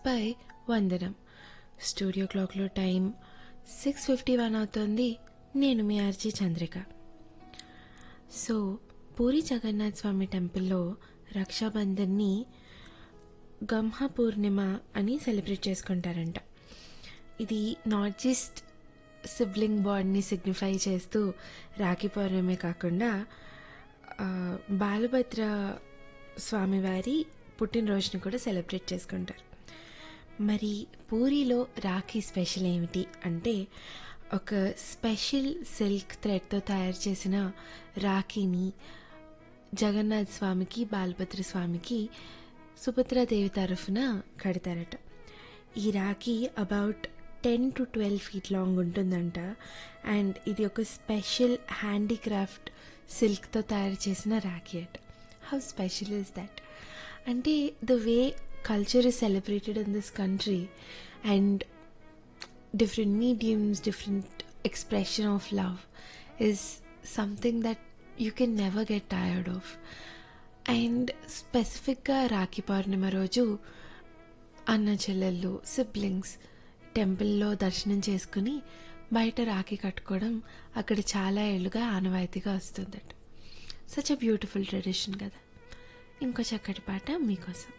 పై వందనం స్టూడియో క్లాక్లో time six fifty one అవుతుంది నేను మీ ఆర్జీ చంద్రిక సో పూరి జగన్నాథ్ స్వామి టెంపుల్లో రక్షాబంధన్ని గంహ పూర్ణిమ అని సెలబ్రేట్ చేసుకుంటారంట ఇది నాట్ జస్ట్ సిబ్లింగ్ బాండ్ని సిగ్నిఫై చేస్తూ రాఖీ పౌర్ణమే కాకుండా ఆ, బాలభద్ర స్వామివారి పుట్టినరోజుని కూడా సెలబ్రేట్ చేసుకుంటారు మరి పూరిలో రాఖీ స్పెషల్ ఏమిటి అంటే ఒక స్పెషల్ సిల్క్ థ్రెడ్తో తయారు చేసిన రాఖీని జగన్నాథ్ స్వామికి బాలభద్ర స్వామికి సుభద్రాదేవి తరఫున కడతారట ఈ Rakhi about ten to twelve feet long ఉంటుందంట అండ్ ఇది ఒక స్పెషల్ హ్యాండీక్రాఫ్ట్ సిల్క్తో తయారు చేసిన రాఖీ అట హౌ స్పెషల్ ఇస్ దట్ అంటే the way culture is celebrated in this country and different mediums, different expression of love is something that you can never get tired of. And స్పెసిఫిక్గా రాఖీ పౌర్ణిమ రోజు అన్న చెల్లెళ్ళు siblings టెంపుల్లో దర్శనం చేసుకుని బయట రాఖీ కట్టుకోవడం అక్కడ చాలా ఏళ్ళుగా ఆనవాయితీగా వస్తుందట సచ్ అ బ్యూటిఫుల్ ట్రెడిషన్ కదా ఇంకో చక్కటి పాట మీకోసం